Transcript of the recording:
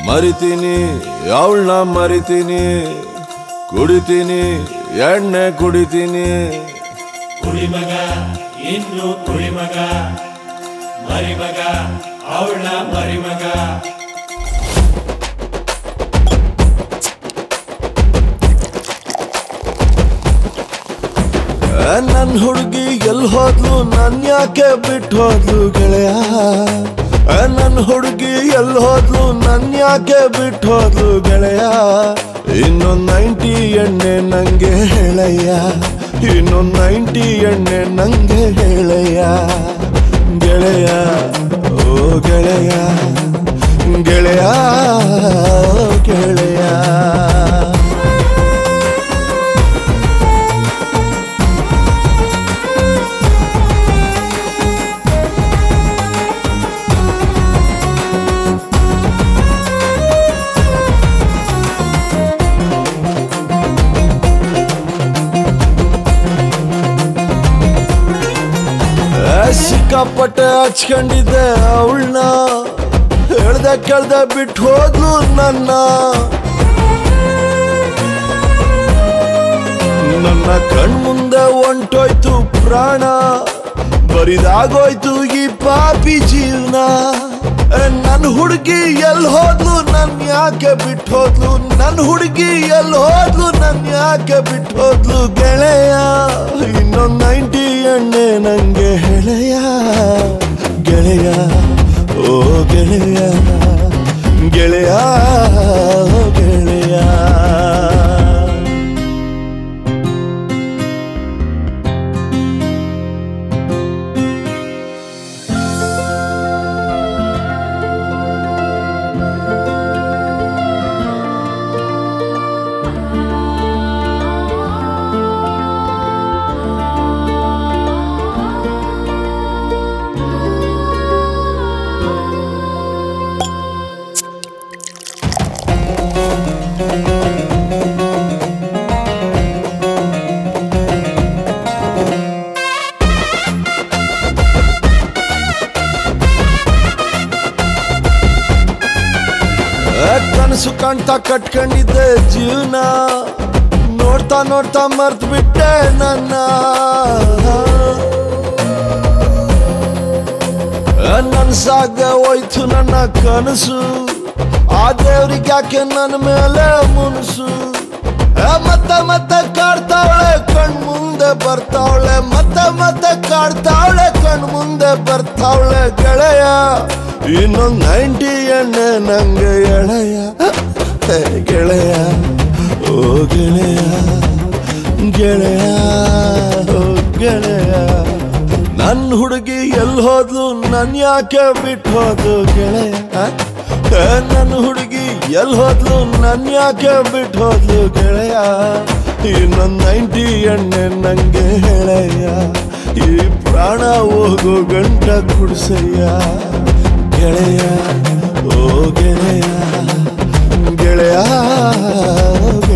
ಮರಿತೀನಿ ಅವಳನ್ನ ಮರಿತೀನಿ ಕುಡಿತೀನಿ ಎಣ್ಣೆ ಕುಡಿತೀನಿ ಕುಡಿಮಗ ಇನ್ನು ಕುಡಿಮಗ ಮರಿಮಗ ಅವಳ ಮರಿಮಗ ನನ್ ಹುಡುಗಿ ಎಲ್ ಹೋದ್ಲು ನನ್ ಯಾಕೆ ಬಿಟ್ಟು ಹೋದ್ಲು ಗೆಳೆಯ ನನ್ ಹುಡುಗಿ ಎಲ್ ಹೋದ್ಲು ನನ್ ಯಾಕೆ ಬಿಟ್ಟು ಹೋದ್ಲು ಗೆಳೆಯ ಇನ್ನೊಂದ್ ನೈಂಟಿ ಎಣ್ಣೆ ನಂಗೆ ಹೇಳಯ್ಯ ಇನ್ನೊಂದ್ ನೈಂಟಿ ಎಣ್ಣೆ ನಂಗೆ ಹೇಳಯ್ಯ ಗೆಳೆಯ ಓ ಗೆಳೆಯ ಗೆಳೆಯ ಓ ಗೆಳೆಯ ಸಿಕ್ಕಾಪಟ್ಟೆ ಹಚ್ಕೊಂಡಿದ್ದೆ ಅವಳನ್ನ ಹೇಳ್ದೆ ಕೇಳ್ದೆ ಬಿಟ್ಟು ಹೋದ್ಲು ನನ್ನ ನನ್ನ ಕಣ್ಮುಂದೆ ಹೊಂಟೋಯ್ತು ಪ್ರಾಣ ಬರಿದಾಗೋಯ್ತು ಈ ಪಾಪಿ ಜೀವನ ನನ್ನ ಹುಡುಗಿ ಎಲ್ ಹೋದ್ಲು ನನ್ ಯಾಕೆ ಬಿಟ್ಟು ಹೋದ್ಲು ನನ್ನ ಹುಡುಗಿ ಎಲ್ ಹೋದ್ಲು ನನ್ ಯಾಕೆ ಬಿಟ್ಟು ಹೋದ್ಲು ಗೆಳೆಯ ಇನ್ನೊಂದ್ ನೈಂಟಿ ಎಣ್ಣೆ ನಂಗೆ ಹೆಳೆಯ ಗೆಳೆಯ ಓ ಗೆಳೆಯ ಗೆಳೆಯ ಓ ಗೆಳೆಯ ಕನಸು ಕಾಣ್ತಾ ಕಟ್ಕೊಂಡಿದ್ದೆ ಜೀವನ ನೋಡ್ತಾ ನೋಡ್ತಾ ಮರ್ತ್ ಬಿಟ್ಟೆ ನನ್ನ ನನ್ಸಾಗ್ದೆ ಹೋಯ್ತು ನನ್ನ ಕನಸು ಆ ದೇವ್ರಿಗೆ ಯಾಕೆ ನನ್ನ ಮೇಲೆ ಮುನ್ಸು ಆ, ಮತ್ತೆ ಮತ್ತೆ ಕಾಡ್ತಾವಳೆ ಕಣ್ ಮುಂದೆ ಬರ್ತಾವಳೆ ಮತ್ತೆ ಮತ್ತೆ ಕಾಡ್ತಾವಳೆ ಕಣ್ ಮುಂದೆ ಬರ್ತಾವಳೆ ಗೆಳೆಯ ಇನ್ನೊಂದ್ ನೈಂಟಿ ಎಣ್ಣೆ ನಂಗೆ ಎಳೆಯ ಹೇ, ಗೆಳೆಯ ಓ ಗೆಳೆಯ ಗೆಳೆಯ ಓ ಗೆಳೆಯ ನನ್ ಹುಡುಗಿ ಎಲ್ ಹೋದ್ಲು ನನ್ ಯಾಕೆ ಬಿಟ್ಟು ಹೋದ್ಲು ಗೆಳೆಯ ಏ, ನನ್ ಹುಡುಗಿ ಎಲ್ ಹೋದ್ಲು ನನ್ ಯಾಕೆ ಬಿಟ್ಟು ಹೋದ್ಲು ಗೆಳೆಯ ಇನ್ನೊಂದ್ ನೈಂಟಿ ಎಣ್ಣೆ ನಂಗೆ ಹೇಳಯ್ಯ ಈ ಪ್ರಾಣ ಹೋಗೋ ಗಂಟ ಕುಡ್ಸಯ್ಯ ಗೆಳೆಯ ಓ ಗೆಳೆಯ ಗೆಳೆಯ